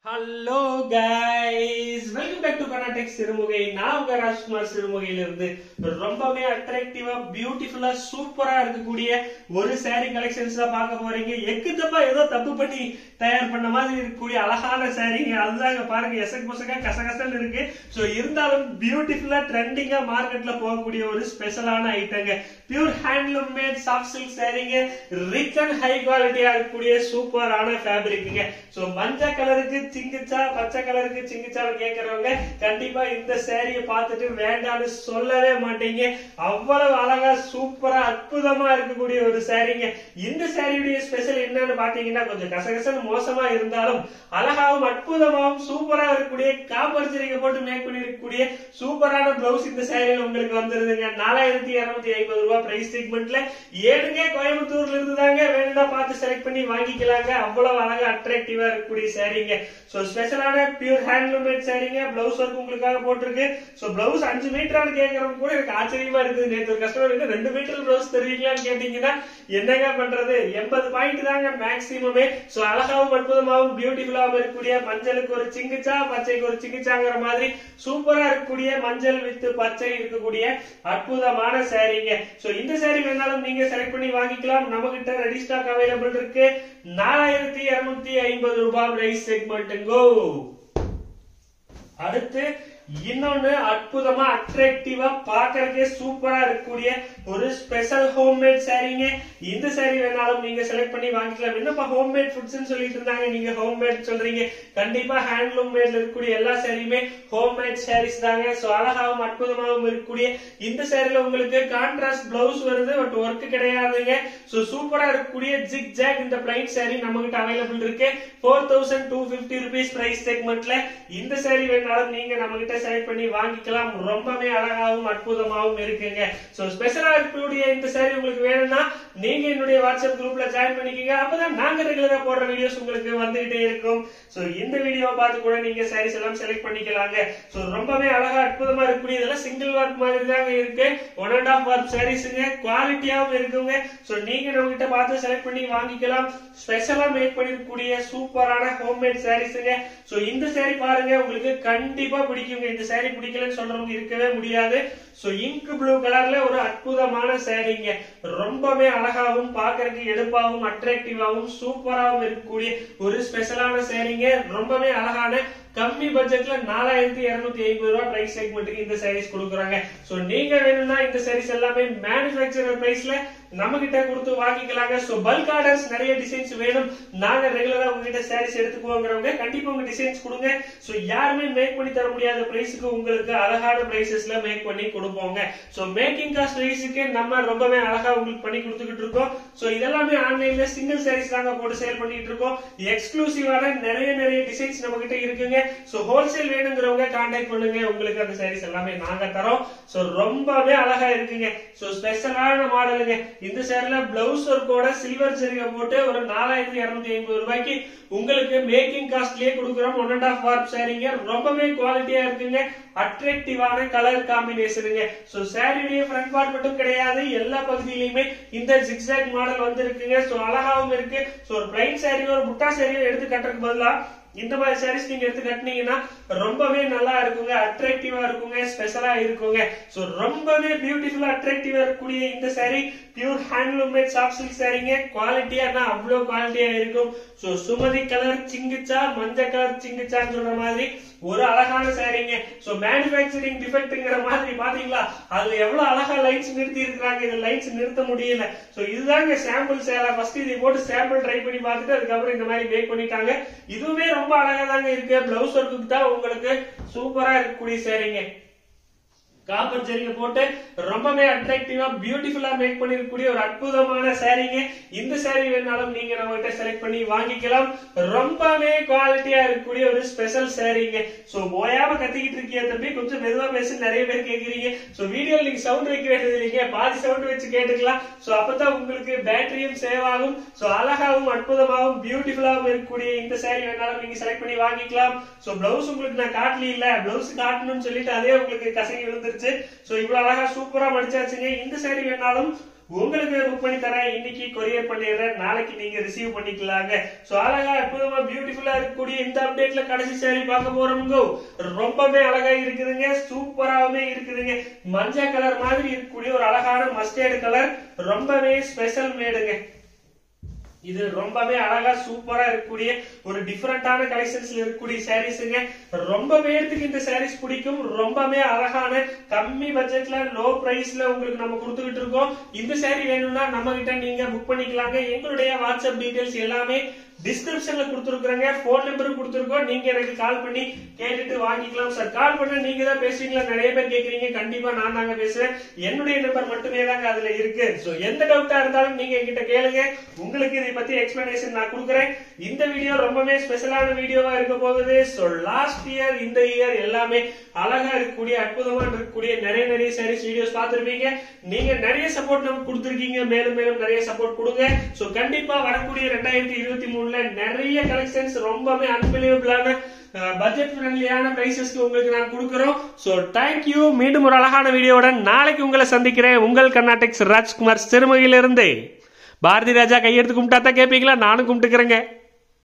hello guys welcome back to Karnatak Sirumugai நான் உங்க ராஜ்குமார் சிறுமுகையில இருந்து ரொம்பவே அட்ராக்டிவா பியூட்டிஃபுல்லா சூப்பரா இருக்கக்கூடிய ஒரு saree கலெக்ஷன்ஸ் தான் பார்க்க போறீங்க எக்கு தப்பா ஏதோ தப்பு பண்ணி தயார் பண்ண மாதிரி இருக்கக்கூடிய அழகான சாரீங்க அதுதாங்க பாருங்க எசக் பொசக்கா கசகசன்னு இருக்கு சோ இருந்தாலும் பியூட்டிஃபுல்லா ட்ரெண்டிங்கா மார்க்கெட்ல போகக்கூடிய ஒரு ஸ்பெஷலான ஐட்டங்க pure handloom made soft silk சாரீங்க ரிச் அண்ட் ஹை குவாலிட்டியா இருக்கக்கூடிய சூப்பரான ஃபேப்ரிக்குங்க சோ மஞ்சள் கலருக்கு சிங்கிச்சா பச்சை கலருக்கு சிங்கிச்சான்னு கேக்குறவங்க கண்டிப்பா இந்த சேரீயை பார்த்துட்டு வேண்டாம்னு சொல்லவே மாட்டீங்க அவ்வளவு அழகா சூப்பரா அற்புதமா இருக்கக்கூடிய ஒரு சாரீங்க இந்த சாரியுடைய ஸ்பெஷல் என்னன்னு பாத்தீங்கன்னா கொஞ்சம் கசகசன்னு மோசமா இருந்தாலும் அழகாவும் அற்புதமாவும் சூப்பரா இருக்கக்கூடிய காப்பர் சிரிக்கை போட்டு மேக் பண்ணிருக்கக்கூடிய சூப்பரான பிளவுஸ் இந்த சாரியில உங்களுக்கு வந்துருதுங்க நாலாயிரத்தி இருநூத்தி ஐம்பது ரூபாய் பிரைஸ் செக்மெண்ட்ல ஏழுங்க கோயம்புத்தூர்ல இருந்து தாங்க வேணும்னா பார்த்து செலக்ட் பண்ணி வாங்கிக்கலாங்க அவ்வளவு அழகா அட்ராக்டிவா இருக்கக்கூடிய சாரீங்க சோ ஸ்பெஷலான பியூர் ஹேண்ட்லூம் மேட் சாரீங்க பிளவுஸ் ஒர்க் உங்களுக்காக போட்டிருக்கு சோ பிளவுஸ் அஞ்சு மீட்டரானு கேட்கறவங்க கூட எனக்கு ஆச்சரியமா இருக்குது நேற்று ஒரு கஸ்டமர் கிட்ட ரெண்டு மீட்டர் பிளவுஸ் தருவீங்களான்னு கேட்டீங்கன்னா என்னங்க பண்றது எண்பது பாயிண்ட் தாங்க மேக்சிமமே சோ அழகாவும் அற்புதமாவும் பியூட்டிஃபுல்லாவும் இருக்கக்கூடிய மஞ்சளுக்கு ஒரு சிங்கிச்சா பச்சைக்கு ஒரு சிங்கிச்சாங்கிற மாதிரி சூப்பரா இருக்கக்கூடிய மஞ்சள் வித்து பச்சை இருக்கக்கூடிய அற்புதமான சாரீங்க சோ இந்த சாரி வேணாலும் நீங்க செலக்ட் பண்ணி வாங்கிக்கலாம் நம்ம கிட்ட ரெடி ஸ்டாக் அவைலபிள் இருக்கு நாலாயிரத்தி இருநூத்தி ஐம்பது ரூபாய் பிரைஸ் செக்மெண்ட்டுங்கோ அடுத்து இன்னொன்னு அற்புதமா அட்ராக்டிவா பாக்குறதுக்கே சூப்பரா இருக்கக்கூடிய ஒரு ஸ்பெஷல் ஹோம்மேட் சாரீங்க இந்த சாரி வேணாலும் நீங்க செலக்ட் பண்ணி வாங்கிக்கலாம் என்னப்பா ஹோம்மேட் ஃபுட்ஸ் சொல்லிட்டு இருந்தாங்க நீங்க ஹோம்மேட் சொல்றீங்க கண்டிப்பா ஹேண்ட்லூம் மேட்ல இருக்கக்கூடிய எல்லா சாரியுமே ஹோம்மேட் சாரீஸ் தாங்க சோ அழகாவும் அற்புதமாகவும் இருக்கக்கூடிய இந்த சாரில உங்களுக்கு கான்ட்ராஸ்ட் பிளவுஸ் வருது பட் ஒர்க் கிடையாதுங்க சோ சூப்பரா இருக்கக்கூடிய ஜிக் ஜாக் இந்த பிளைன் சாரி நம்ம கிட்ட அவைலபிள் இருக்கு four thousand two fifty rupees price செக்மெண்ட்ல இந்த சாரி வேணாலும் நீங்க நம்ம கிட்ட செலக்ட் பண்ணி வாங்கிக்கலாம் ரொம்பவே அழகாவும் அற்புதமாவும் இருக்குங்க சோ ஸ்பெஷலா இருக்கக்கூடிய இந்த சாரி உங்களுக்கு வேணும்னா நீங்க என்னுடைய வாட்ஸ்அப் குரூப்ல ஜாயின் பண்ணிக்கங்க அப்பதான் நாங்க ரெகுலரா போடுற வீடியோஸ் உங்களுக்கு வந்துகிட்டே இருக்கும் சோ இந்த வீடியோவை பார்த்து கூட நீங்க சாரீஸ் எல்லாம் செலக்ட் பண்ணிக்கலாங்க சோ ரொம்பவே அழகா அற்புதமா இருக்கக்கூடிய இதெல்லாம் சிங்கிள் ஒர்க் மாதிரி தாங்க இருக்கு ஒன் அண்ட் ஆஃப் ஒர்க் சாரீஸுங்க குவாலிட்டியாவும் இருக்குங்க சோ நீங்க நம்ம கிட்ட பார்த்து செலக்ட் பண்ணி வாங்கிக்கலாம் ஸ்பெஷலா மேக் பண்ணிருக்கக்கூடிய சூப்பரான ஹோம்மேட் சாரீஸுங்க சோ இந்த சாரி பாருங்க உங்களுக்கு கண்டிப்பா பிடிக்குங்க இந்த சாரி பிடிக்கலன்னு சொல்றவங்க இருக்கவே முடியாது சோ இங்க் ப்ளூ கலர்ல ஒரு அற்புதமான சாரீங்க ரொம்பவே அழகாவும் பாக்குறதுக்கு எடுப்பாவும் அட்ராக்டிவாவும் சூப்பராகவும் இருக்கக்கூடிய ஒரு ஸ்பெஷலான சாரீங்க ரொம்பவே அழகான கம்மி பட்ஜெட்ல நாலாயிரத்தி இருநூத்தி ஐம்பது ரூபாய் பிரைஸ் செக்மெண்ட்டுக்கு இந்த சாரீஸ் கொடுக்குறாங்க சோ நீங்க வேணும்னா இந்த சாரீஸ் எல்லாமே மேனுபேக்சரர் பிரைஸ்ல நம்ம கிட்ட கொடுத்து வாங்கிக்கலாங்க சோ பல்க் ஆர்டர்ஸ் நிறைய டிசைன்ஸ் வேணும் நாங்க ரெகுலரா உங்ககிட்ட சாரீஸ் எடுத்துக்குவோங்கிறவங்க கண்டிப்பா உங்க டிசைன்ஸ் கொடுங்க சோ யாருமே மேக் பண்ணி தர முடியாத பிரைஸுக்கு உங்களுக்கு அழகான பிரைசஸ்ல மேக் பண்ணி கொடுப்போங்க சோ மேக்கிங் காஸ்ட் பிரைஸுக்கு நம்ம ரொம்பவே அழகா உங்களுக்கு பண்ணி கொடுத்துக்கிட்டு இருக்கோம் சோ இதெல்லாமே ஆன்லைன்ல சிங்கிள் சாரீஸ் தாங்க போட்டு சேல் பண்ணிட்டு இருக்கோம் எக்ஸ்க்ளூசிவான நிறைய நிறைய டிசைன்ஸ் நம்ம கிட்ட இருக்குங்க சோ ஹோல்சேல் வேணுங்கிறவங்க கான்டாக்ட் பண்ணுங்க உங்களுக்கு அந்த சாரீஸ் எல்லாமே நாங்க தரோம் சோ ரொம்பவே அழகா இருக்குங்க சோ ஸ்பெஷலான மாடலுங்க இந்த சேரில பிளவுஸ் ஒர்க்கோட சில்வர் சரிகை போட்டு ஒரு நாலாயிரத்தி இருநூத்தி ஐம்பது ரூபாய்க்கு உங்களுக்கு மேக்கிங் காஸ்ட்லயே கொடுக்குறோம் ஒன் அண்ட் ஆஃப் வார்ப் சாரீங்க ரொம்பவே குவாலிட்டியா இருக்குங்க அட்ராக்டிவான கலர் காம்பினேஷனுங்க சோ சாரியுடைய ஃப்ரண்ட் பார்ட் மட்டும் கிடையாது எல்லா பகுதியிலுமே இந்த ஜிக்ஸாக் மாடல் வந்து இருக்குங்க சோ அழகாவும் இருக்கு சோ ஒரு பிளைன் சாரியோ ஒரு முட்டா சாரியோ எடுத்து கட்டுறதுக்கு பதிலா இந்த மாதிரி சாரீஸ் நீங்க எடுத்து கட்டினீங்கன்னா ரொம்பவே நல்லா இருக்குங்க அட்ராக்டிவா இருக்குங்க ஸ்பெஷலா இருக்குங்க சோ ரொம்பவே பியூட்டிஃபுல்லா அட்ராக்டிவா இருக்கக்கூடிய இந்த sari pure handloom made soft silk சாரீங்க குவாலிட்டியா அவ்வளவு குவாலிட்டியா இருக்கும் சோ சுமதி கலர் சிங்கிச்சா மஞ்சள் கலர் சிங்கிச்சான்னு சொல்ற மாதிரி ஒரு அழகான சாரீங்க சோ மேனுபேக்சரிங் டிஃபெக்ட்ங்கிற மாதிரி பாத்தீங்களா அதுல எவ்வளவு அழகா லைன்ஸ் நிறுத்தி இருக்கிறாங்க இந்த லைன்ஸ் நிறுத்த முடியல சோ இதுதாங்க சாம்பிள் சேலா ஃபர்ஸ்ட் இதை போட்டு சாம்பிள் ட்ரை பண்ணி பார்த்துட்டு அதுக்கப்புறம் இந்த மாதிரி மேக் பண்ணிட்டாங்க இதுவுமே ரொம்ப அழகா தாங்க இருக்கு பிளவுஸ் ஒர்க்குக்கு தான் உங்களுக்கு சூப்பரா இருக்கக்கூடிய சாரீங்க காப்பர் ஜரிகை போட்டு ரொம்பவே அட்ராக்டிவா பியூட்டிஃபுல்லா மேக் பண்ணிருக்கக்கூடிய ஒரு அற்புதமான சாரீங்க இந்த சாரீ வேணாலும் நீங்க நம்ம கிட்ட செலக்ட் பண்ணி வாங்கிக்கலாம் ரொம்பவே குவாலிட்டியா இருக்கக்கூடிய ஒரு ஸ்பெஷல் சாரீங்க சோ ஓயாம கத்திக்கிட்டு இருக்கிய தம்பி கொஞ்சம் மெதுவா பேச நிறைய பேர் கேக்குறீங்க சோ வீடியோ நீங்க சவுண்ட் வைக்க வேண்டியது இல்லைங்க பாதி சவுண்ட் வச்சு கேட்டுக்கலாம் சோ அப்பதான் உங்களுக்கு பேட்டரியும் சேவ் ஆகும் சோ அழகாவும் அற்புதமாகவும் பியூட்டிஃபுல்லாவும் இருக்கக்கூடிய இந்த சாரீ வேணாலும் நீங்க செலக்ட் பண்ணி வாங்கிக்கலாம் சோ பிளவுஸ் உங்களுக்கு நான் காட்டல இல்ல பிளவுஸ் காட்டணும்னு சொல்லிட்டு அதே உங்களுக்கு கசங்கி விழுந்துருச்சு சோ இவ்வளவு அழகா சூப்பரா மடிச்சாச்சுங்க இந்த சாரி வேணாலும் உங்களுக்கு புக் பண்ணி தரேன் இன்னைக்கு கொரியர் பண்ணிடுறேன் நாளைக்கு நீங்க ரிசீவ் பண்ணிக்கலாங்க சோ அழகா அற்புதமா பியூட்டிஃபுல்லா இருக்கக்கூடிய இந்த அப்டேட்ல கடைசி சாரி பார்க்க போறோம்ங்க ரொம்பவே அழகா இருக்குதுங்க சூப்பராகவே இருக்குதுங்க மஞ்சள் கலர் மாதிரி இருக்கக்கூடிய ஒரு அழகான மஸ்டர்டு கலர் ரொம்பவே ஸ்பெஷல் மேடுங்க இது ரொம்பவே அழகா சூப்பரா இருக்கக்கூடிய ஒரு டிஃபரெண்டான கலெக்ஷன்ஸ்ல இருக்கக்கூடிய சாரீஸுங்க ரொம்ப பேர்த்துக்கு இந்த சாரீஸ் பிடிக்கும் ரொம்பவே அழகான கம்மி பட்ஜெட்ல லோ பிரைஸ்ல உங்களுக்கு நம்ம கொடுத்துக்கிட்டு இருக்கோம் இந்த சாரீ வேணும்னா நம்ம கிட்ட நீங்க புக் பண்ணிக்கலாங்க எங்களுடைய வாட்ஸ்அப் டீடைல்ஸ் எல்லாமே டிஸ்கிரிப்ஷன்ல கொடுத்துருக்குறேங்க போன் நம்பரும் கொடுத்துருக்கோம் நீங்க எனக்கு கால் பண்ணி கேட்டுட்டு வாங்கிக்கலாம் சார் கால் பண்ண நீங்க தான் பேசுறீங்களா நிறைய பேர் கேக்குறீங்க கண்டிப்பா நான் தாங்க பேசுறேன் என்னுடைய நம்பர் மட்டுமே தாங்க அதுல இருக்கு சோ எந்த டவுட்டா இருந்தாலும் நீங்க என்கிட்ட கேளுங்க உங்களுக்கு இதை பத்தி எக்ஸ்பிளனேஷன் நான் கொடுக்குறேன் இந்த வீடியோ ரொம்பவே ஸ்பெஷலான வீடியோவா இருக்க போகுது சோ லாஸ்ட் இயர் இந்த இயர் எல்லாமே அழகா இருக்கக்கூடிய அற்புதமா இருக்கக்கூடிய நிறைய நிறைய சாரீஸ் வீடியோஸ் பார்த்திருப்பீங்க நீங்க நிறைய சப்போர்ட் நமக்கு கொடுத்துருக்கீங்க மேலும் மேலும் நிறைய சப்போர்ட் கொடுங்க சோ கண்டிப்பா வரக்கூடிய ரெண்டாயிரத்தி இருபத்தி மூணுல நிறைய கலெக்ஷன்ஸ் ரொம்பவே அன்பிலியபிளான பட்ஜெட் ஃப்ரெண்ட்லியான பிரைசஸ்க்கு உங்களுக்கு நான் கொடுக்குறோம் சோ தேங்க்யூ மீண்டும் ஒரு அழகான வீடியோவுடன் நாளைக்கு உங்களை சந்திக்கிறேன் உங்கள் கர்நாடெக்ஸ் ராஜ்குமார் சிறுமுகையிலிருந்து பாரதி ராஜா கையெடுத்து கும்பிட்டா தான் கேட்பீங்களா நானும் கும்பிட்டுக்கிறேங்க